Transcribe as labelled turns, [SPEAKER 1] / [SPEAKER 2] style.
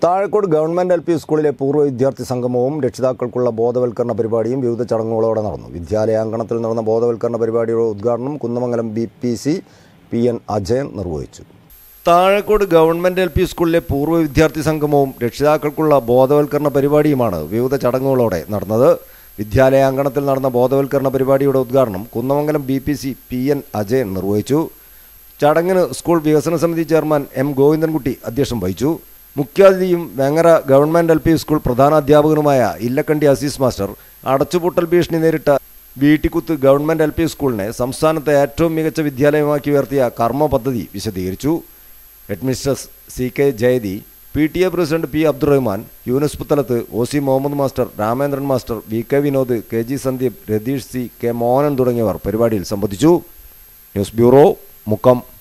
[SPEAKER 1] Thazhekode government L P സ്കൂളിലെ പൂർവ്വ വിദ്യാർത്ഥി സംഗമവും രക്ഷിതാക്കൾക്കുള്ള ബോധവൽക്കരണ പരിപാടിയും വിവിധ ചടങ്ങുകളോടെ നടന്നു വിദ്യാലയാങ്കണത്തിൽ നടന്ന ബോധവൽക്കരണ പരിപാടിയുടെ ഉദ്ഘാടനം Kunnamangalam B P C P N Ajayan നിർവഹിച്ചു താഴെക്കോട് ഗവൺമെന്റ് എൽ പി സ്കൂളിലെ പൂർവ്വ വിദ്യാർത്ഥി സംഗമവും രക്ഷിതാക്കൾക്കുള്ള ബോധവൽക്കരണ പരിപാടിയുമാണ് വിവിധ ചടങ്ങുകളോടെ നടന്നത് വിദ്യാലയാങ്കണത്തിൽ നടന്ന ബോധവൽക്കരണ പരിപാടിയുടെ ഉദ്ഘാടനം Kunnamangalam B P C P N Ajayan നിർവഹിച്ചു ചടങ്ങിന് സ്കൂൾ വികസന സമിതി ചെയർമാൻ എം ഗോവിന്ദൻകുട്ടി അധ്യക്ഷം വഹിച്ചു മുഖ്യാതിഥിയും Vengara government L P school പ്രധാനാധ്യാപകനുമായ ഇല്ലക്കണ്ടി അസീസ് മാസ്റ്റർ അടച്ചുപൂട്ടൽ ഭീഷണി നേരിട്ട വീട്ടിക്കുത്ത് ഗവൺമെന്റ് എൽ പി സ്കൂളിനെ സംസ്ഥാനത്തെ ഏറ്റവും മികച്ച വിദ്യാലയമാക്കി ഉയർത്തിയ കർമ്മ പദ്ധതി വിശദീകരിച്ചു headmistress C K Jayathi P T A president P Abdurahman Yunus Puthalath O C Muhammad master Ramendran master V K Vinod K G Sandeep Ratheesh C K Mohanan തുടങ്ങിയവർ പരിപാടിയിൽ സംബന്ധിച്ചു ന്യൂസ് ബ്യൂറോ മുക്കം